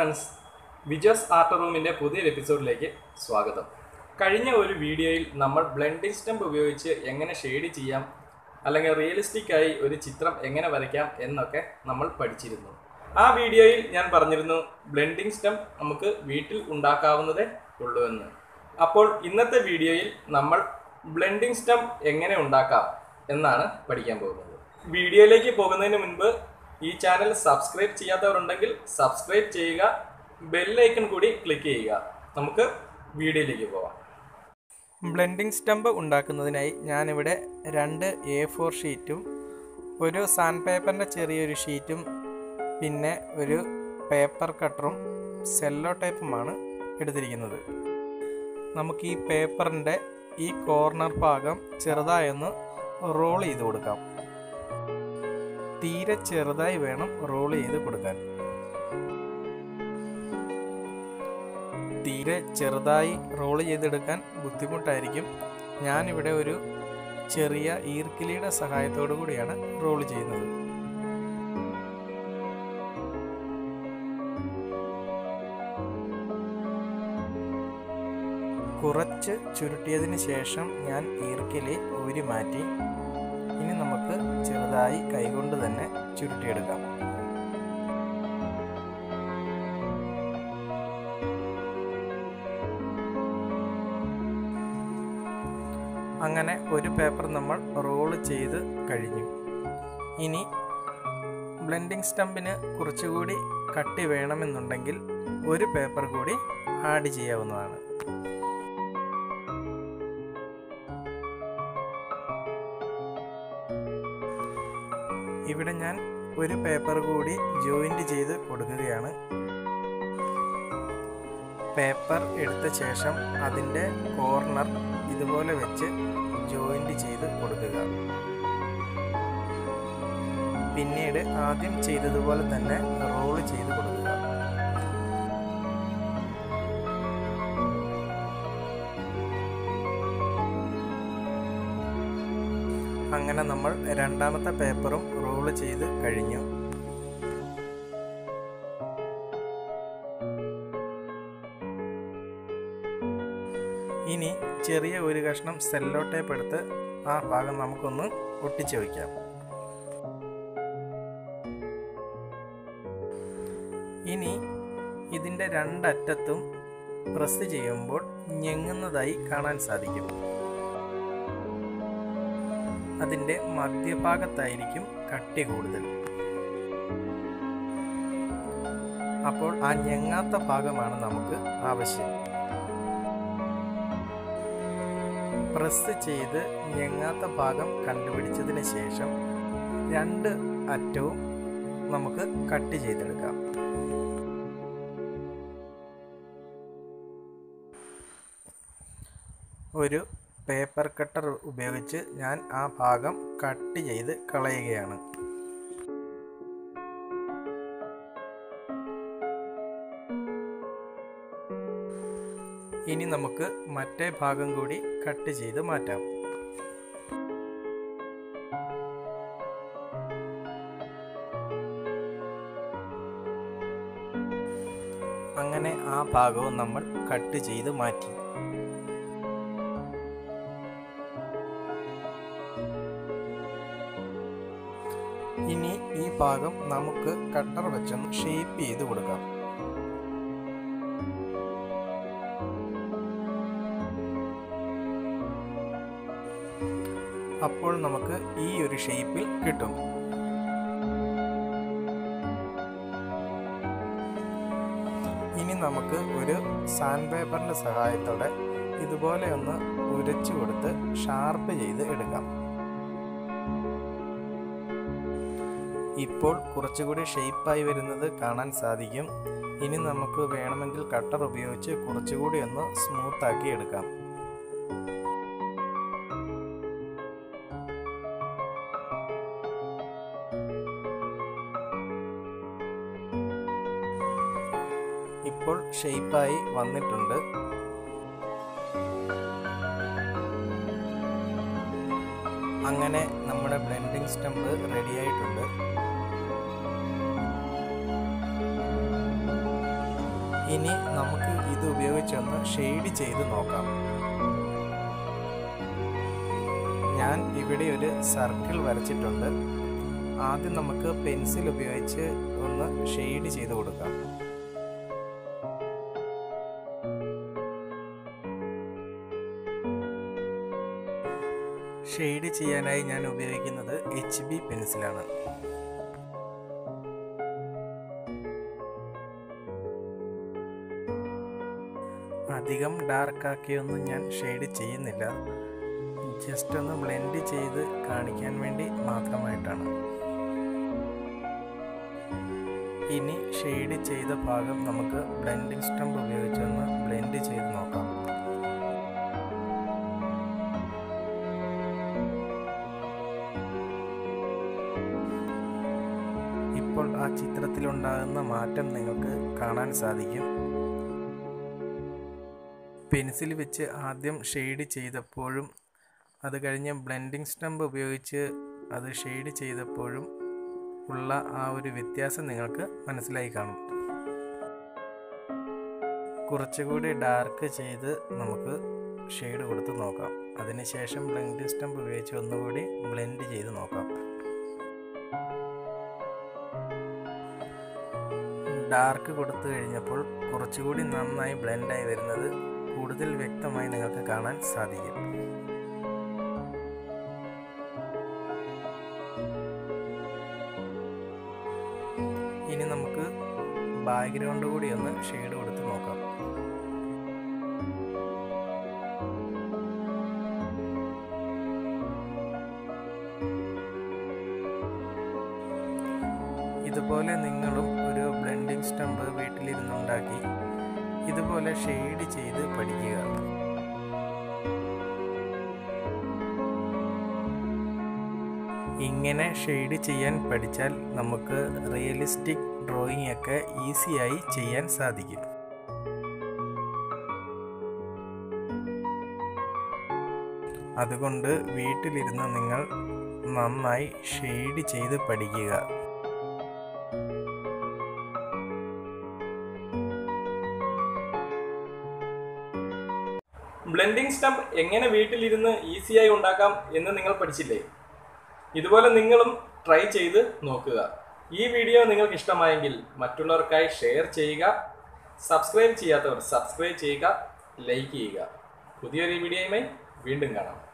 friends വിജോസ് art റൂമിൻ്റെ പുതിയൊരു എപ്പിസോഡിലേക്ക് സ്വാഗതം കഴിഞ്ഞ ഒരു വീഡിയോയിൽ നമ്മൾ ബ്ലെൻഡിങ് സ്റ്റംപ് ഉപയോഗിച്ച് എങ്ങനെ ഷെയ്ഡ് ചെയ്യാം അല്ലെങ്കിൽ റിയലിസ്റ്റിക് ആയി ഒരു ചിത്രം എങ്ങനെ വരയ്ക്കാം എന്നൊക്കെ നമ്മൾ പഠിച്ചിരുന്നു ആ വീഡിയോയിൽ ഞാൻ പറഞ്ഞിരുന്നു ബ്ലെൻഡിങ് സ്റ്റംപ് നമുക്ക് വീട്ടിൽ ഉണ്ടാക്കാവുന്നതേ ഉള്ളൂ എന്ന് അപ്പോൾ ഇന്നത്തെ വീഡിയോയിൽ നമ്മൾ ബ്ലെൻഡിങ് സ്റ്റംപ് എങ്ങനെ ഉണ്ടാക്കാം എന്നാണ് പഠിക്കാൻ പോകുന്നത് വീഡിയോയിലേക്ക് പോകുന്നതിന് മുൻപ് ഈ ചാനൽ സബ്സ്ക്രൈബ് ചെയ്യാത്തവരുണ്ടെങ്കിൽ സബ്സ്ക്രൈബ് ചെയ്യുക ബെല്ലൈക്കൺ കൂടി ക്ലിക്ക് ചെയ്യുക നമുക്ക് വീഡിയോയിലേക്ക് പോവാം ബ്ലെൻഡിങ് സ്റ്റംപ് ഉണ്ടാക്കുന്നതിനായി ഞാനിവിടെ രണ്ട് എ ഫോർ ഷീറ്റും ഒരു സാൻഡ് പേപ്പറിൻ്റെ ചെറിയൊരു ഷീറ്റും പിന്നെ ഒരു പേപ്പർ കട്ടറും സെല്ലോ ടൈപ്പുമാണ് എടുത്തിരിക്കുന്നത് നമുക്ക് ഈ പേപ്പറിൻ്റെ ഈ കോർണർ ഭാഗം ചെറുതായൊന്ന് റോൾ ചെയ്ത് കൊടുക്കാം തീരെ ചെറുതായി വേണം റോൾ ചെയ്ത് കൊടുക്കാൻ തീരെ ചെറുതായി റോൾ ചെയ്തെടുക്കാൻ ബുദ്ധിമുട്ടായിരിക്കും ഞാനിവിടെ ഒരു ചെറിയ ഈർക്കിലിയുടെ സഹായത്തോടു കൂടിയാണ് റോൾ ചെയ്യുന്നത് കുറച്ച് ചുരുട്ടിയതിന് ശേഷം ഞാൻ ഈർക്കിലി ഊരി മാറ്റി ഇനി നമുക്ക് ചെറുതായി കൈകൊണ്ട് തന്നെ ചുരുട്ടിയെടുക്കാം അങ്ങനെ ഒരു പേപ്പർ നമ്മൾ റോൾ ചെയ്ത് കഴിഞ്ഞു ഇനി ബ്ലെൻഡിങ് സ്റ്റമ്പിന് കുറച്ചുകൂടി കട്ടി വേണമെന്നുണ്ടെങ്കിൽ ഒരു പേപ്പർ കൂടി ആഡ് ചെയ്യാവുന്നതാണ് ഇവിടെ ഞാൻ ഒരു പേപ്പർ കൂടി ജോയിൻറ്റ് ചെയ്ത് കൊടുക്കുകയാണ് പേപ്പർ എടുത്ത ശേഷം അതിൻ്റെ കോർണർ ഇതുപോലെ വെച്ച് ജോയിൻറ്റ് ചെയ്ത് കൊടുക്കുക പിന്നീട് ആദ്യം ചെയ്തതുപോലെ തന്നെ റോൾ ചെയ്ത് കൊടുക്കുക അങ്ങനെ നമ്മൾ രണ്ടാമത്തെ പേപ്പറും റോൾ ചെയ്ത് കഴിഞ്ഞു ഇനി ചെറിയ ഒരു കഷ്ണം സെല്ലോ ടേപ്പ് എടുത്ത് ആ ഭാഗം നമുക്കൊന്ന് ഒട്ടിച്ചു വയ്ക്കാം ഇനി ഇതിൻ്റെ രണ്ടറ്റത്തും പ്രസ് ചെയ്യുമ്പോൾ ഞെങ്ങുന്നതായി കാണാൻ സാധിക്കും അതിൻ്റെ മധ്യഭാഗത്തായിരിക്കും കട്ടി കൂടുതൽ അപ്പോൾ ആ ഞെങ്ങാത്ത ഭാഗമാണ് നമുക്ക് ആവശ്യം പ്രസ് ചെയ്ത് ഞെങ്ങാത്ത ഭാഗം കണ്ടുപിടിച്ചതിന് ശേഷം രണ്ട് അറ്റവും നമുക്ക് കട്ട് ചെയ്തെടുക്കാം ഒരു പേപ്പർ കട്ടർ ഉപയോഗിച്ച് ഞാൻ ആ ഭാഗം കട്ട് ചെയ്ത് കളയുകയാണ് ഇനി നമുക്ക് മറ്റേ ഭാഗം കൂടി കട്ട് ചെയ്ത് മാറ്റാം അങ്ങനെ ആ ഭാഗവും നമ്മൾ കട്ട് ചെയ്ത് മാറ്റി ഇനി ഈ ഭാഗം നമുക്ക് കട്ടർ വെച്ചൊന്ന് ഷേപ്പ് ചെയ്ത് കൊടുക്കാം അപ്പോൾ നമുക്ക് ഈ ഒരു ഷേപ്പിൽ കിട്ടും ഇനി നമുക്ക് ഒരു സാൻഡ് പേപ്പറിൻ്റെ സഹായത്തോടെ ഇതുപോലെ ഒന്ന് ഉരച്ചു കൊടുത്ത് ഷാർപ്പ് ചെയ്ത് എടുക്കാം ഇപ്പോൾ കുറച്ചുകൂടി ഷേപ്പായി വരുന്നത് കാണാൻ സാധിക്കും ഇനി നമുക്ക് വേണമെങ്കിൽ കട്ടർ ഉപയോഗിച്ച് കുറച്ചുകൂടി ഒന്ന് സ്മൂത്താക്കി എടുക്കാം ഇപ്പോൾ ഷേപ്പായി വന്നിട്ടുണ്ട് അങ്ങനെ നമ്മുടെ ബ്ലെൻഡിങ് സ്റ്റംപ് റെഡി ആയിട്ടുണ്ട് ഇനി നമുക്ക് ഇത് ഉപയോഗിച്ചൊന്ന് ഷെയ്ഡ് ചെയ്ത് നോക്കാം ഞാൻ ഇവിടെ ഒരു സർക്കിൾ വരച്ചിട്ടുണ്ട് ആദ്യം നമുക്ക് പെൻസിൽ ഉപയോഗിച്ച് ഒന്ന് ഷെയ്ഡ് ചെയ്ത് കൊടുക്കാം ഷെയ്ഡ് ചെയ്യാനായി ഞാൻ ഉപയോഗിക്കുന്നത് എച്ച് ബി പെൻസിലാണ് അധികം ഡാർക്കാക്കിയൊന്നും ഞാൻ ഷെയ്ഡ് ചെയ്യുന്നില്ല ജസ്റ്റ് ഒന്ന് ബ്ലെൻഡ് ചെയ്ത് കാണിക്കാൻ വേണ്ടി മാത്രമായിട്ടാണ് ഇനി ഷെയ്ഡ് ചെയ്ത ഭാഗം നമുക്ക് ബ്ലെൻഡിങ് സ്റ്റംപ് ഉപയോഗിച്ചൊന്ന് ബ്ലെൻഡ് ചെയ്ത് നോക്കാം ഇപ്പോൾ ആ ചിത്രത്തിലുണ്ടാകുന്ന മാറ്റം നിങ്ങൾക്ക് കാണാൻ സാധിക്കും പെൻസിൽ വെച്ച് ആദ്യം ഷെയ്ഡ് ചെയ്തപ്പോഴും അത് കഴിഞ്ഞ് ബ്ലെൻഡിങ് സ്റ്റംപ് ഉപയോഗിച്ച് അത് ഷെയ്ഡ് ചെയ്തപ്പോഴും ഉള്ള ആ ഒരു വ്യത്യാസം നിങ്ങൾക്ക് മനസ്സിലായി കാണും കുറച്ചുകൂടി ഡാർക്ക് ചെയ്ത് നമുക്ക് ഷെയ്ഡ് കൊടുത്ത് നോക്കാം അതിനുശേഷം ബ്ലെൻഡിങ് സ്റ്റംപ് ഉപയോഗിച്ച് ഒന്നുകൂടി ബ്ലെൻഡ് ചെയ്ത് നോക്കാം ഡാർക്ക് കൊടുത്തു കഴിഞ്ഞപ്പോൾ കുറച്ചുകൂടി നന്നായി ബ്ലെൻഡായി വരുന്നത് കൂടുതൽ വ്യക്തമായി നിങ്ങൾക്ക് കാണാൻ സാധിക്കും ഇനി നമുക്ക് ബാക്ക്ഗ്രൗണ്ട് കൂടി ഒന്ന് ഷെയ്ഡ് കൊടുത്ത് നോക്കാം ഇതുപോലെ നിങ്ങളും ഒരു ബ്ലെൻഡിങ് സ്റ്റംപ് വീട്ടിലിരുന്നുണ്ടാക്കി ഇതുപോലെ ഷെയ്ഡ് ചെയ്ത് പഠിക്കുക ഇങ്ങനെ ഷെയ്ഡ് ചെയ്യാൻ പഠിച്ചാൽ നമുക്ക് റിയലിസ്റ്റിക് ഡ്രോയിങ് ഒക്കെ ഈസിയായി ചെയ്യാൻ സാധിക്കും അതുകൊണ്ട് വീട്ടിലിരുന്ന് നിങ്ങൾ നന്നായി ഷെയ്ഡ് ചെയ്ത് പഠിക്കുക ബ്ലെൻഡിങ് സ്റ്റംപ് എങ്ങനെ വീട്ടിലിരുന്ന് ഈസിയായി ഉണ്ടാക്കാം എന്ന് നിങ്ങൾ പഠിച്ചില്ലേ ഇതുപോലെ നിങ്ങളും ട്രൈ ചെയ്ത് നോക്കുക ഈ വീഡിയോ നിങ്ങൾക്ക് ഇഷ്ടമായെങ്കിൽ മറ്റുള്ളവർക്കായി ഷെയർ ചെയ്യുക സബ്സ്ക്രൈബ് ചെയ്യാത്തവർ സബ്സ്ക്രൈബ് ചെയ്യുക ലൈക്ക് ചെയ്യുക പുതിയൊരു വീഡിയോയുമായി വീണ്ടും കാണാം